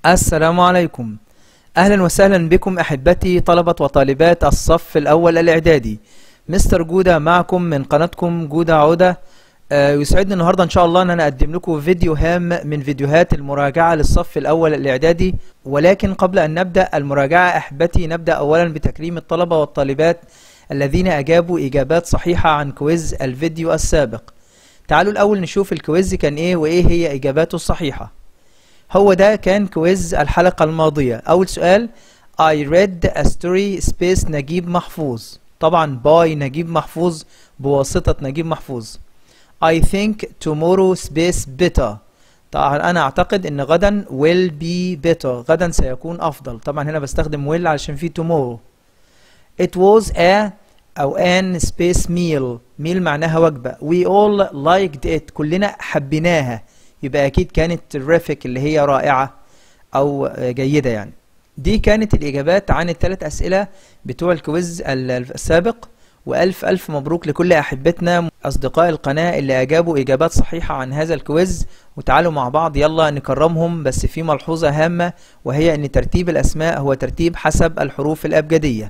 السلام عليكم أهلا وسهلا بكم أحبتي طلبة وطالبات الصف الأول الإعدادي مستر جودة معكم من قناتكم جودة عودة آه، يسعدني النهاردة إن شاء الله أن أنا أقدم لكم فيديو هام من فيديوهات المراجعة للصف الأول الإعدادي ولكن قبل أن نبدأ المراجعة أحبتي نبدأ أولا بتكريم الطلبة والطالبات الذين أجابوا إجابات صحيحة عن كويز الفيديو السابق تعالوا الأول نشوف الكويز كان إيه وإيه هي إجاباته الصحيحة هو ده كان كويز الحلقة الماضية أول سؤال I read a story space نجيب محفوظ طبعا باي نجيب محفوظ بواسطة نجيب محفوظ I think tomorrow space better طبعا أنا أعتقد إن غدا will be better غدا سيكون أفضل طبعا هنا بستخدم will علشان فيه tomorrow It was a أو an space meal meal معناها وجبة We all liked it كلنا حبيناها يبقى أكيد كانت terrific اللي هي رائعة أو جيدة يعني دي كانت الإجابات عن الثلاث أسئلة بتوع الكويز السابق وألف ألف مبروك لكل أحبتنا أصدقاء القناة اللي أجابوا إجابات صحيحة عن هذا الكويز وتعالوا مع بعض يلا نكرمهم بس في ملحوظة هامة وهي أن ترتيب الأسماء هو ترتيب حسب الحروف الأبجدية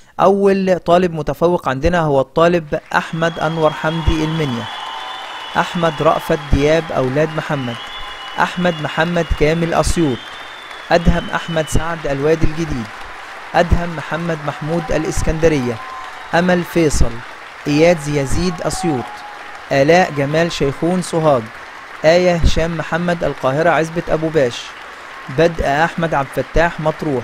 أول طالب متفوق عندنا هو الطالب أحمد أنور حمدي المنيا أحمد رأفت دياب أولاد محمد أحمد محمد كامل أسيوط أدهم أحمد سعد الوادي الجديد أدهم محمد محمود الإسكندرية أمل فيصل إياد يزيد أسيوط آلاء جمال شيخون سوهاج آية هشام محمد القاهرة عزبة أبو باش بدء أحمد عبد الفتاح مطروح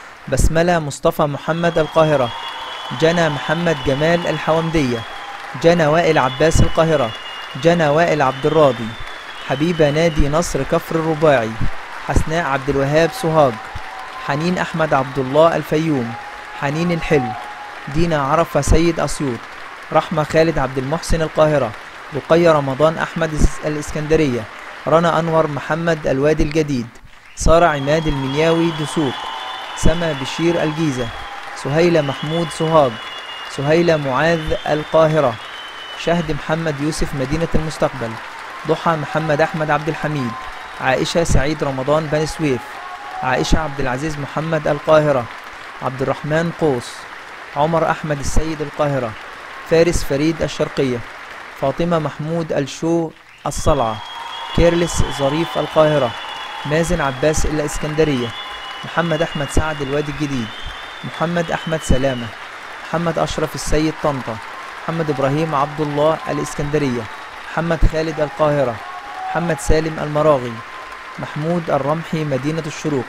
بسملة مصطفى محمد القاهرة جنى محمد جمال الحومدية جنى وائل عباس القاهرة جنى وائل عبد الراضي حبيبة نادي نصر كفر الرباعي حسناء عبد الوهاب سوهاج حنين أحمد عبد الله الفيوم حنين الحلو دينا عرفة سيد أسيوط رحمة خالد عبد المحسن القاهرة رقية رمضان أحمد الإسكندرية رنا أنور محمد الوادي الجديد سارة عماد المنياوي دسوق سما بشير الجيزة سهيلة محمود سوهاج سهيلة معاذ القاهرة شهد محمد يوسف مدينة المستقبل ضحى محمد أحمد عبد الحميد عائشة سعيد رمضان بني سويف عائشة عبد العزيز محمد القاهرة عبد الرحمن قوس عمر أحمد السيد القاهرة فارس فريد الشرقية فاطمة محمود الشو الصلعة كيرلس ظريف القاهرة مازن عباس الإسكندرية محمد أحمد سعد الوادي الجديد محمد أحمد سلامة محمد أشرف السيد طنطا محمد إبراهيم عبد الله الإسكندرية محمد خالد القاهرة محمد سالم المراغي محمود الرمحي مدينة الشروق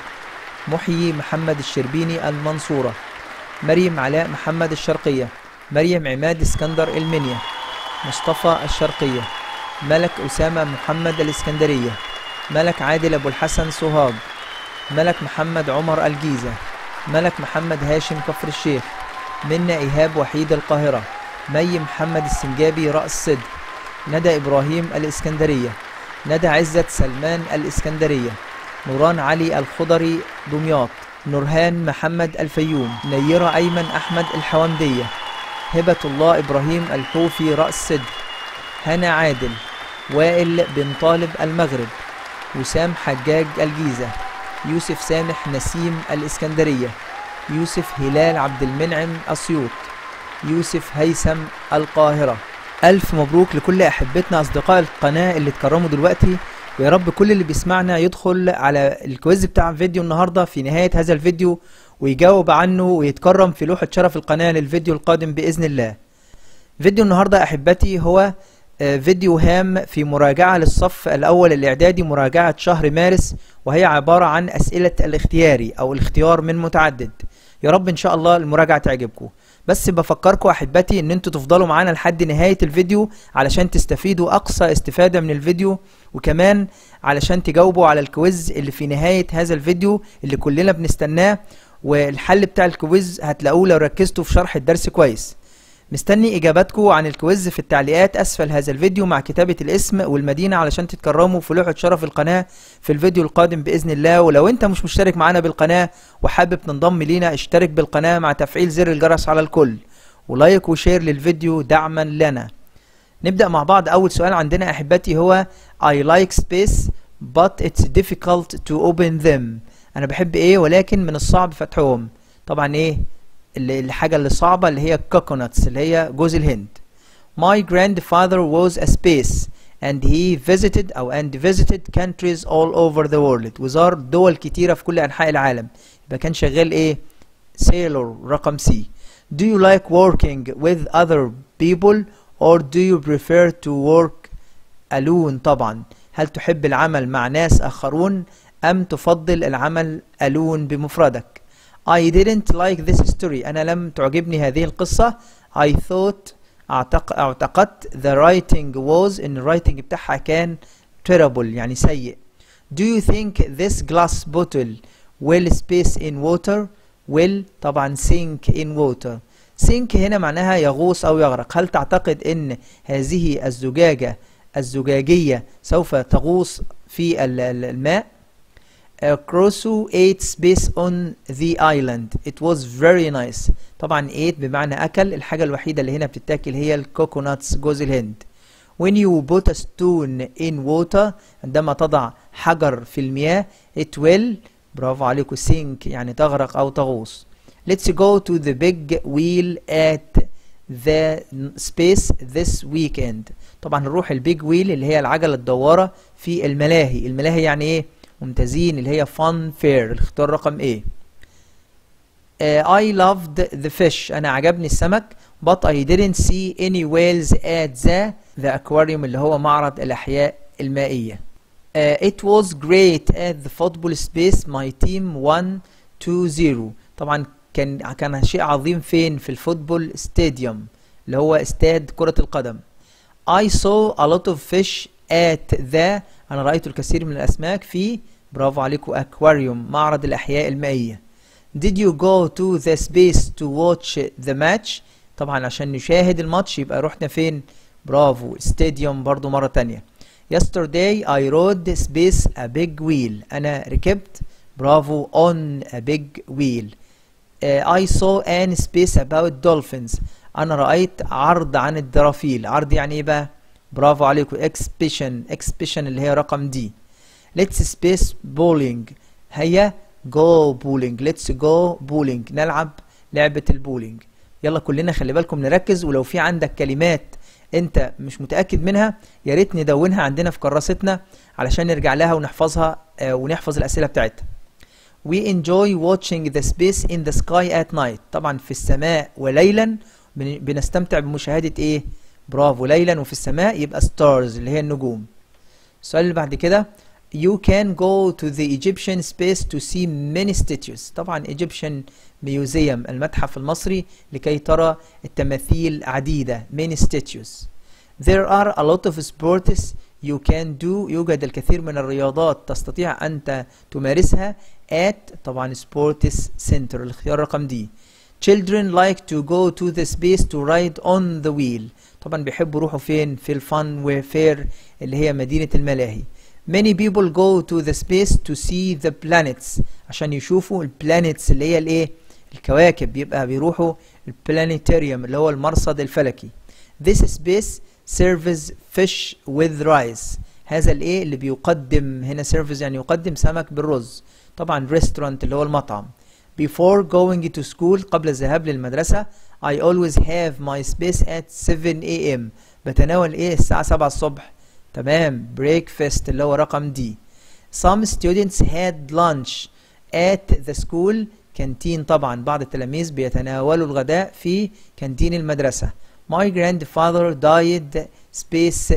محيي محمد الشربيني المنصورة مريم علاء محمد الشرقية مريم عماد اسكندر المنيا مصطفى الشرقية ملك أسامة محمد الإسكندرية ملك عادل أبو الحسن سوهاج ملك محمد عمر الجيزة ملك محمد هاشم كفر الشيخ منا إيهاب وحيد القاهرة مي محمد السنجابي رأس صدر ندى إبراهيم الإسكندرية ندى عزت سلمان الإسكندرية نوران علي الخضري دمياط نورهان محمد الفيوم نيرة أيمن أحمد الحومدية هبة الله إبراهيم الحوفي رأس صدر هنا عادل وائل بن طالب المغرب وسام حجاج الجيزة يوسف سامح نسيم الإسكندرية يوسف هلال عبد المنعم أسيوط يوسف هيثم القاهرة ألف مبروك لكل أحبتنا أصدقاء القناة اللي اتكرموا دلوقتي ويا رب كل اللي بيسمعنا يدخل على الكويز بتاع فيديو النهاردة في نهاية هذا الفيديو ويجاوب عنه ويتكرم في لوحة شرف القناة للفيديو القادم بإذن الله فيديو النهاردة أحبتي هو فيديو هام في مراجعة للصف الأول الإعدادي مراجعة شهر مارس وهي عبارة عن أسئلة الاختياري أو الاختيار من متعدد يا رب إن شاء الله المراجعة تعجبكم بس بفكركم أحبتي إن انتوا تفضلوا معانا لحد نهاية الفيديو علشان تستفيدوا أقصى استفادة من الفيديو وكمان علشان تجاوبوا على الكويز اللي في نهاية هذا الفيديو اللي كلنا بنستناه والحل بتاع الكويز هتلاقوه لو ركزتوا في شرح الدرس كويس مستني اجاباتكم عن الكويز في التعليقات اسفل هذا الفيديو مع كتابة الاسم والمدينة علشان تتكرموا في لوحة شرف القناة في الفيديو القادم باذن الله ولو انت مش مشترك معانا بالقناة وحابب تنضم لينا اشترك بالقناة مع تفعيل زر الجرس على الكل ولايك وشير للفيديو دعما لنا نبدأ مع بعض اول سؤال عندنا احبتي هو I like space but it's difficult to open them انا بحب ايه ولكن من الصعب فتحهم طبعا ايه اللي الحاجة اللي صعبة اللي هي coconuts اللي هي جوز الهند My grandfather was a space and he visited أو and visited countries all over the world وزار دول كتيرة في كل أنحاء العالم يبقى كان شغال إيه sailor رقم C Do you like working with other people or do you prefer to work alone طبعا هل تحب العمل مع ناس آخرون أم تفضل العمل alone بمفردك I didn't like this story أنا لم تعجبني هذه القصة I thought أعتق... اعتقدت the writing was إن الرايتنج بتاعها كان terrible يعني سيء Do you think this glass bottle will space in water will طبعا sink in water sink هنا معناها يغوص أو يغرق هل تعتقد إن هذه الزجاجة الزجاجية سوف تغوص في الماء Uh, Crosso ate space on the island. It was very nice. طبعا ate بمعنى أكل الحاجة الوحيدة اللي هنا بتتاكل هي الكوكوناتس جوز الهند. When you put a stone in water عندما تضع حجر في المياه it will برافو عليكم sink يعني تغرق أو تغوص. Let's go to the big wheel at the space this weekend. طبعا نروح البيج ويل اللي هي العجلة الدوارة في الملاهي. الملاهي يعني إيه؟ ممتازين اللي هي fun fair الاختيار رقم A uh, I loved the fish أنا عجبني السمك but I didn't see any whales at the the aquarium اللي هو معرض الأحياء المائية uh, It was great at the football space my team won 2-0 طبعا كان كان شيء عظيم فين في الفوتبول ستاديوم اللي هو استاد كرة القدم I saw a lot of fish at the أنا رأيت الكثير من الأسماك في برافو عليكم أكواريوم معرض الأحياء المائية Did you go to the space to watch the match طبعا عشان نشاهد الماتش يبقى رحنا فين برافو استاديوم برضو مرة تانية Yesterday I rode space a big wheel أنا ركبت برافو on a big wheel uh, I saw an space about dolphins أنا رأيت عرض عن الدرافيل عرض يعني إيه بقى برافو عليكم اكسبيشن اكسبيشن اللي هي رقم دي ليتس سبيس بولينج هيا جو بولينج ليتس جو بولينج نلعب لعبة البولينج يلا كلنا خلي بالكم نركز ولو في عندك كلمات انت مش متأكد منها يا ريت ندونها عندنا في كراستنا علشان نرجع لها ونحفظها آه ونحفظ الأسئلة بتاعتها We enjoy watching the space in the sky at night طبعا في السماء وليلا بنستمتع بمشاهدة ايه برافو ليلا وفي السماء يبقى stars اللي هي النجوم السؤال اللي بعد كده You can go to the Egyptian space to see many statues طبعا Egyptian Museum المتحف المصري لكي ترى التماثيل عديدة many statues There are a lot of sports you can do يوجد الكثير من الرياضات تستطيع أن تمارسها at طبعا sports center الاختيار رقم دي Children like to go to the space to ride on the wheel طبعا بيحبوا يروحوا فين في الفن وفير اللي هي مدينة الملاهي many people go to the space to see the planets عشان يشوفوا البلانيتس اللي هي الايه الكواكب يبقى بيروحوا البلانيتاريوم اللي هو المرصد الفلكي this space serves fish with rice هذا الايه اللي بيقدم هنا سيرفيس يعني يقدم سمك بالرز طبعا ريستورانت اللي هو المطعم before going to school قبل الذهاب للمدرسة I always have my space at 7 a.m. بتناول ايه الساعة 7 الصبح تمام breakfast اللي هو رقم دي some students had lunch at the school canteen طبعا بعض التلاميذ بيتناولوا الغداء في كانتين المدرسة my grandfather died space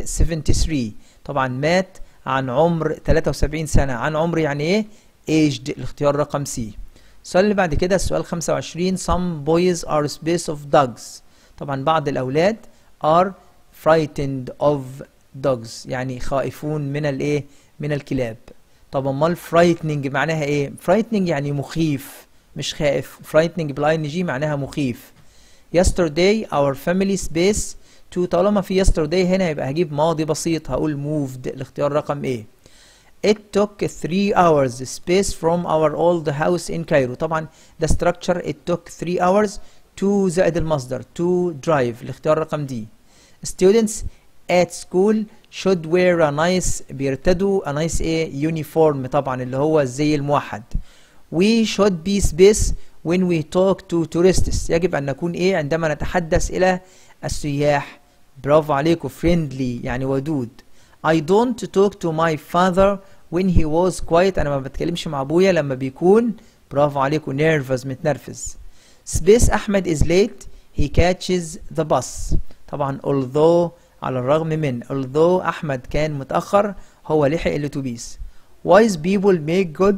73 طبعا مات عن عمر 73 سنة عن عمر يعني ايه aged الاختيار رقم سي السؤال اللي بعد كده السؤال 25 some boys are space of dogs طبعا بعض الأولاد are frightened of dogs يعني خائفون من الايه من الكلاب طب امال frightening معناها ايه frightening يعني مخيف مش خائف frightening بالاي ان جي معناها مخيف yesterday our family space to طالما في yesterday هنا يبقى هجيب ماضي بسيط هقول moved الاختيار رقم ايه It took three hours space from our old house in Cairo طبعا the structure it took three hours to زائد المصدر to drive الاختيار رقم دي students at school should wear a nice بيرتدوا a nice ايه uniform طبعا اللي هو الزي الموحد we should be space when we talk to tourists يجب أن نكون إيه عندما نتحدث إلى السياح برافو عليكم friendly يعني ودود I don't talk to my father when he was quiet أنا ما بتكلمش مع أبويا لما بيكون برافو عليكم nervous متنرفز space أحمد is late he catches the bus طبعا although على الرغم من although أحمد كان متأخر هو لحق الأتوبيس wise people make good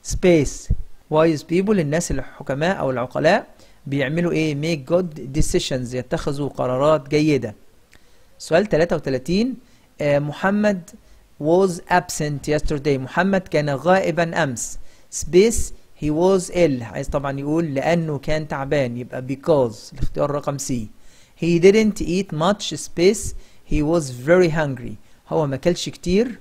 space wise people الناس الحكماء أو العقلاء بيعملوا إيه make good decisions يتخذوا قرارات جيدة سؤال 33 آه محمد was absent yesterday محمد كان غائبا أمس space he was ill عايز طبعا يقول لأنه كان تعبان يبقى because الاختيار رقم C he didn't eat much space he was very hungry هو ما كلش كتير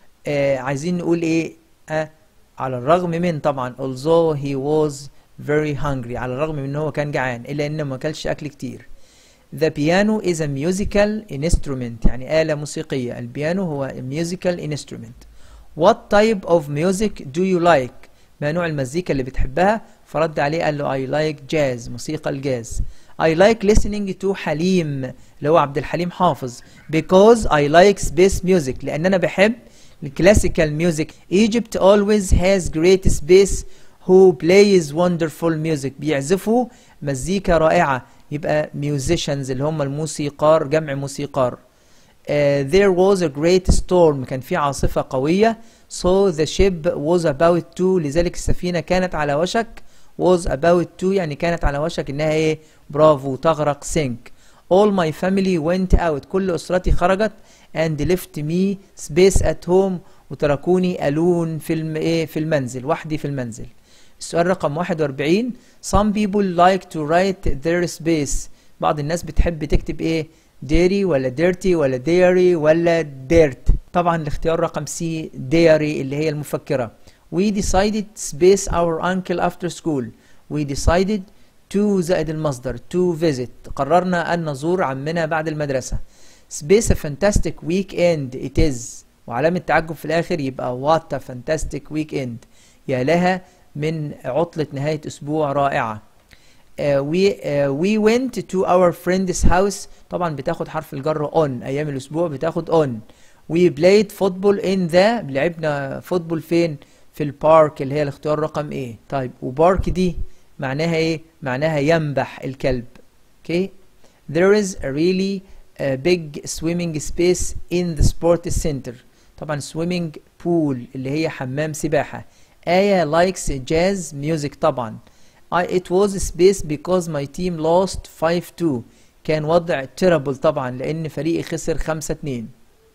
آه عايزين نقول ايه آه على الرغم من طبعا although he was very hungry على الرغم من ان هو كان جعان الا انه ما كلش اكل كتير The piano is a musical instrument يعني آلة موسيقية البيانو هو a musical instrument What type of music do you like ما نوع المزيكا اللي بتحبها فرد عليه قال له I like jazz موسيقى الجاز I like listening to حليم اللي هو عبد الحليم حافظ because I like space music لأن أنا بحب الكلاسيكال ميوزك Egypt always has great space who plays wonderful music بيعزفوا مزيكا رائعة يبقى musicians اللي هم الموسيقار جمع موسيقار uh, there was a great storm كان في عاصفة قوية so the ship was about to لذلك السفينة كانت على وشك was about to يعني كانت على وشك انها ايه برافو تغرق sink all my family went out كل اسرتي خرجت and left me space at home وتركوني ألون في الم... إيه في المنزل وحدي في المنزل السؤال رقم 41 some people like to write their space بعض الناس بتحب تكتب ايه dairy ولا dirty ولا dairy ولا dirt طبعا الاختيار رقم سي dairy اللي هي المفكرة we decided space our uncle after school we decided to زائد المصدر to visit قررنا أن نزور عمنا بعد المدرسة space a fantastic weekend it is وعلامة تعجب في الآخر يبقى what a fantastic weekend يا لها من عطلة نهاية أسبوع رائعة uh, we, uh, we went to our friend's house طبعا بتاخد حرف الجر on أيام الأسبوع بتاخد on we played football in the لعبنا فوتبول فين في البارك اللي هي الاختيار رقم ايه طيب وبارك دي معناها ايه معناها ينبح الكلب اوكي okay. there is a really a big swimming space in the sports center طبعا swimming pool اللي هي حمام سباحة آية likes jazz music طبعا I, it was space because my team lost 5-2 كان وضع terrible طبعا لأن فريقي خسر 5-2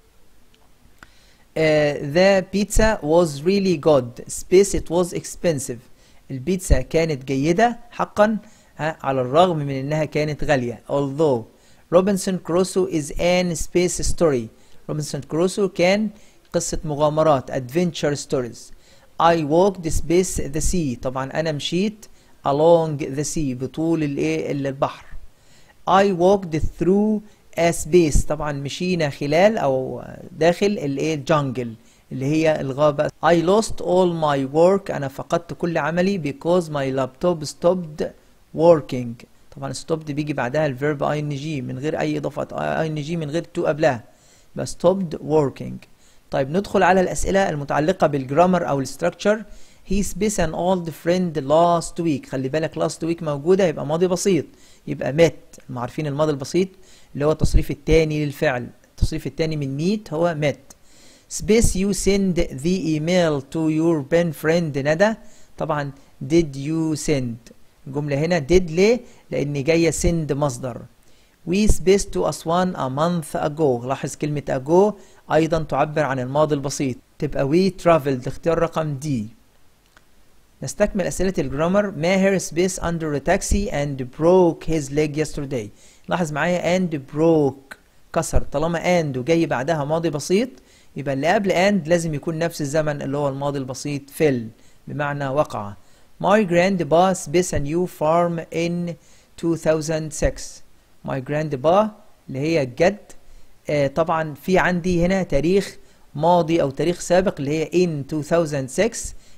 Uh, the pizza was really good space it was expensive البيتزا كانت جيدة حقا ها على الرغم من انها كانت غالية although Robinson Crusoe is an space story Robinson Crusoe كان قصة مغامرات adventure stories I walked space the sea طبعا أنا مشيت along the sea بطول الايه البحر I walked through a space طبعا مشينا خلال أو داخل الايه الجنجل اللي هي الغابة I lost all my work أنا فقدت كل عملي because my laptop stopped working طبعا stopped بيجي بعدها الفيرب ing من غير أي إضافة ing من غير to قبلها بس stopped working طيب ندخل على الأسئلة المتعلقة بالجرامر أو الستراكشر he space an old friend last week خلي بالك last week موجودة يبقى ماضي بسيط يبقى met هم عارفين الماضي البسيط اللي هو التصريف الثاني للفعل التصريف الثاني من meet هو met space you send the email to your pen friend ندى طبعا did you send الجملة هنا did ليه؟ لأن جاية send مصدر we space to أسوان a month ago لاحظ كلمة ago أيضا تعبر عن الماضي البسيط تبقى we traveled اختيار رقم D نستكمل أسئلة الجرامر ماهر space under a taxi and broke his leg yesterday لاحظ معايا and broke كسر طالما and وجاي بعدها ماضي بسيط يبقى اللي قبل and لازم يكون نفس الزمن اللي هو الماضي البسيط fell بمعنى وقع My grandpa space a new farm in 2006 My grandpa اللي هي الجد آه طبعا في عندي هنا تاريخ ماضي او تاريخ سابق اللي هي in 2006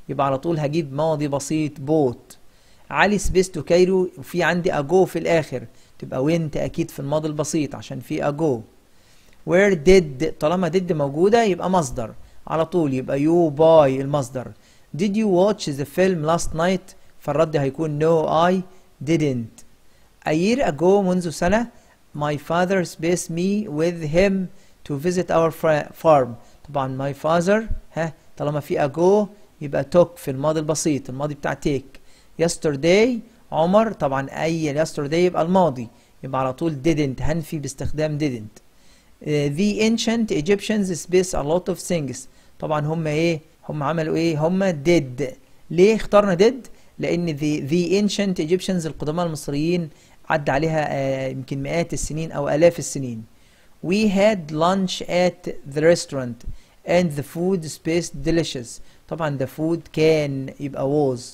يبقى على طول هجيب ماضي بسيط bought علي سبيس تو كايرو وفي عندي ago في الآخر تبقى went أكيد في الماضي البسيط عشان في ago where did طالما did موجودة يبقى مصدر على طول يبقى you buy المصدر did you watch the film last night فالرد هيكون no I didn't a year ago منذ سنة my father spaced me with him to visit our farm طبعا my father ها طالما في ago يبقى took في الماضي البسيط الماضي بتاع take yesterday عمر طبعا اي yesterday يبقى الماضي يبقى على طول didn't هنفي باستخدام didn't uh, the ancient Egyptians space a lot of things طبعا هم ايه هم عملوا ايه هم did ليه اخترنا did لان the, the ancient Egyptians القدماء المصريين عدى عليها آه يمكن مئات السنين او الاف السنين we had lunch at the restaurant and the food space delicious طبعا the food كان يبقى was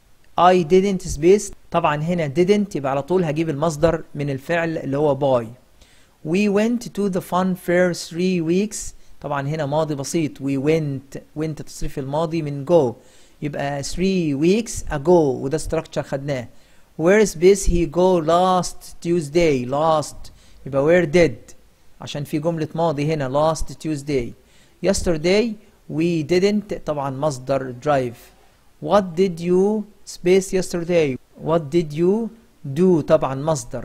I didn't space طبعا هنا didn't يبقى على طول هجيب المصدر من الفعل اللي هو buy we went to the fun fair three weeks طبعا هنا ماضي بسيط we went went تصريف الماضي من go يبقى three weeks ago وده structure خدناه where space he go last Tuesday last يبقى where did عشان في جملة ماضي هنا last Tuesday yesterday we didn't طبعا مصدر drive what did you space yesterday what did you do طبعا مصدر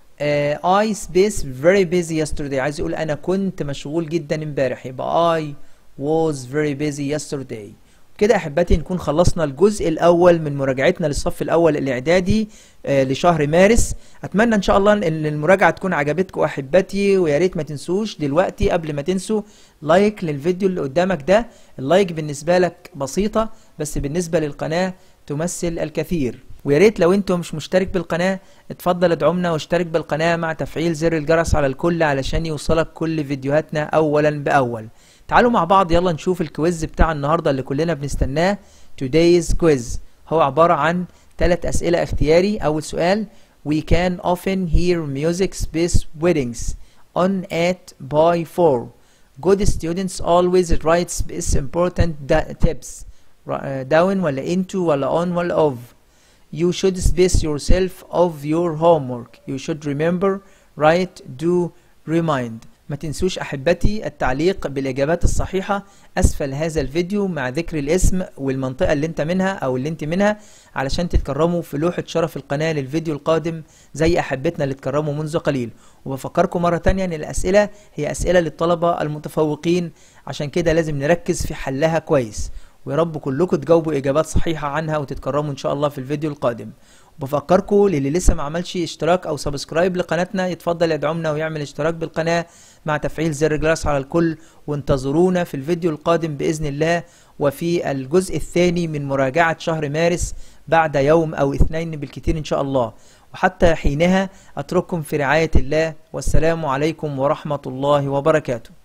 uh, I space very busy yesterday عايز يقول أنا كنت مشغول جدا امبارح يبقى I was very busy yesterday كده احبتي نكون خلصنا الجزء الاول من مراجعتنا للصف الاول الاعدادي آه لشهر مارس اتمنى ان شاء الله ان المراجعه تكون عجبتكم احبتي ويا ريت ما تنسوش دلوقتي قبل ما تنسوا لايك للفيديو اللي قدامك ده اللايك بالنسبه لك بسيطه بس بالنسبه للقناه تمثل الكثير ويا ريت لو انتم مش مشترك بالقناه اتفضل ادعمنا واشترك بالقناه مع تفعيل زر الجرس على الكل علشان يوصلك كل فيديوهاتنا اولا باول تعالوا مع بعض يلا نشوف الكويز بتاع النهارده اللي كلنا بنستناه today's quiz هو عبارة عن ثلاث أسئلة اختياري أول سؤال we can often hear music space weddings on at by for good students always write space important tips down ولا into ولا on ولا of you should space yourself of your homework you should remember write do remind ما تنسوش احبتي التعليق بالاجابات الصحيحه اسفل هذا الفيديو مع ذكر الاسم والمنطقه اللي انت منها او اللي انت منها علشان تتكرموا في لوحه شرف القناه للفيديو القادم زي احبتنا اللي اتكرموا منذ قليل وبفكركم مره تانية ان الاسئله هي اسئله للطلبه المتفوقين عشان كده لازم نركز في حلها كويس ويا رب كلكم تجاوبوا اجابات صحيحه عنها وتتكرموا ان شاء الله في الفيديو القادم بفكركم للي لسه ما عملش اشتراك او سبسكرايب لقناتنا يتفضل يدعمنا ويعمل اشتراك بالقناه مع تفعيل زر الجرس على الكل وانتظرونا في الفيديو القادم باذن الله وفي الجزء الثاني من مراجعه شهر مارس بعد يوم او اثنين بالكثير ان شاء الله وحتى حينها اترككم في رعايه الله والسلام عليكم ورحمه الله وبركاته